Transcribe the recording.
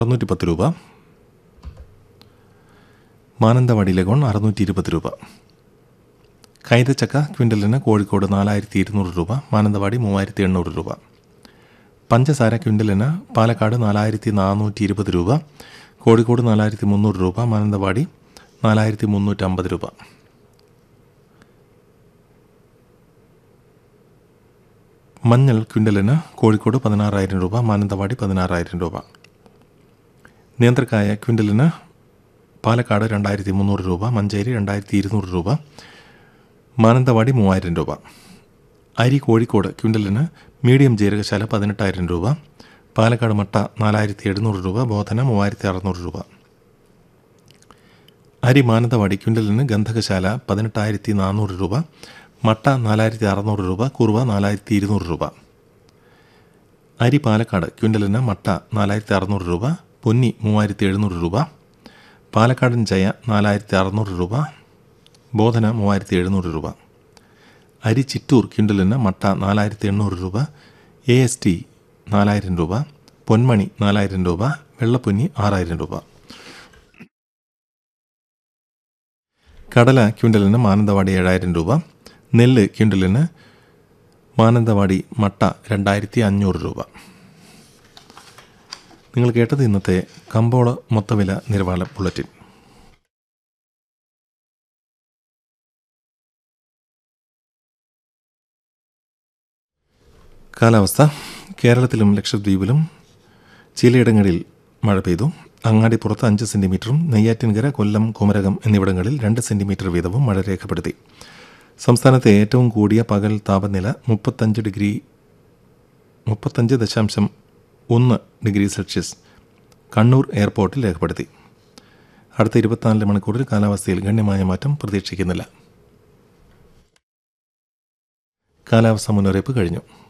അറുന്നൂറ്റി പത്ത് രൂപ മാനന്തവാടി ലഗോൺ അറുന്നൂറ്റി ഇരുപത് രൂപ കൈതച്ചക്ക ക്വിൻ്റലിന് കോഴിക്കോട് നാലായിരത്തി ഇരുന്നൂറ് രൂപ മാനന്തവാടി മൂവായിരത്തി എണ്ണൂറ് രൂപ പഞ്ചസാര ക്വിൻ്റലിന് പാലക്കാട് നാലായിരത്തി നാനൂറ്റി ഇരുപത് രൂപ കോഴിക്കോട് നാലായിരത്തി മുന്നൂറ് രൂപ മാനന്തവാടി നാലായിരത്തി മുന്നൂറ്റമ്പത് രൂപ മഞ്ഞൾ ക്വിൻ്റലിന് കോഴിക്കോട് പതിനാറായിരം രൂപ മാനന്തവാടി പതിനാറായിരം രൂപ നേന്ത്രക്കായ ക്വിൻ്റലിന് പാലക്കാട് രണ്ടായിരത്തി മുന്നൂറ് രൂപ മഞ്ചേരി രണ്ടായിരത്തി ഇരുന്നൂറ് രൂപ മാനന്തവാടി മൂവായിരം രൂപ അരി കോഴിക്കോട് ക്വിൻ്റലിന് മീഡിയം ജീരകശാല പതിനെട്ടായിരം രൂപ പാലക്കാട് മട്ട നാലായിരത്തി എഴുന്നൂറ് രൂപ ബോധന മൂവായിരത്തി അറുന്നൂറ് രൂപ അരി മാനന്തവാടി ക്വിൻ്റലിന് ഗന്ധകശാല പതിനെട്ടായിരത്തി നാനൂറ് രൂപ മട്ട നാലായിരത്തി അറുന്നൂറ് രൂപ കുറുവ നാലായിരത്തി ഇരുന്നൂറ് രൂപ അരി പാലക്കാട് ക്വിൻ്റലിന് മട്ട നാലായിരത്തി അറുന്നൂറ് രൂപ പൊന്നി മൂവായിരത്തി എഴുന്നൂറ് രൂപ പാലക്കാടൻ ജയ നാലായിരത്തി അറുന്നൂറ് രൂപ ബോധന മൂവായിരത്തി എഴുന്നൂറ് രൂപ അരി ചിറ്റൂർ ക്വിൻ്റലിന് മട്ട നാലായിരത്തി എണ്ണൂറ് രൂപ എ എസ് ടി നാലായിരം രൂപ പൊന്മണി നാലായിരം രൂപ വെള്ളപ്പൊന്നി ആറായിരം രൂപ കടല ക്വിൻ്റലിന് മാനന്തവാടി ഏഴായിരം രൂപ നെല്ല് ക്വിൻ്റലിന് മാനന്തവാടി മട്ട രണ്ടായിരത്തി അഞ്ഞൂറ് രൂപ നിങ്ങൾ കേട്ടത് ഇന്നത്തെ കമ്പോള മൊത്തവില നിലവാര ബുള്ളറ്റിൻ കാലാവസ്ഥ കേരളത്തിലും ലക്ഷദ്വീപിലും ചിലയിടങ്ങളിൽ മഴ പെയ്തു അങ്ങാടിപ്പുറത്ത് അഞ്ച് സെൻറ്റിമീറ്ററും നെയ്യാറ്റിൻകര കൊല്ലം കുമരകം എന്നിവിടങ്ങളിൽ രണ്ട് സെൻറ്റിമീറ്റർ വീതവും മഴ രേഖപ്പെടുത്തി സംസ്ഥാനത്തെ ഏറ്റവും കൂടിയ പകൽ താപനില മുപ്പത്തഞ്ച് ഡിഗ്രി മുപ്പത്തഞ്ച് ദശാംശം ഒന്ന് ഡിഗ്രി സെൽഷ്യസ് കണ്ണൂർ എയർപോർട്ടിൽ രേഖപ്പെടുത്തി അടുത്ത ഇരുപത്തിനാല് മണിക്കൂറിൽ കാലാവസ്ഥയിൽ ഗണ്യമായ മാറ്റം പ്രതീക്ഷിക്കുന്നില്ല കാലാവസ്ഥ മുന്നറിയിപ്പ് കഴിഞ്ഞു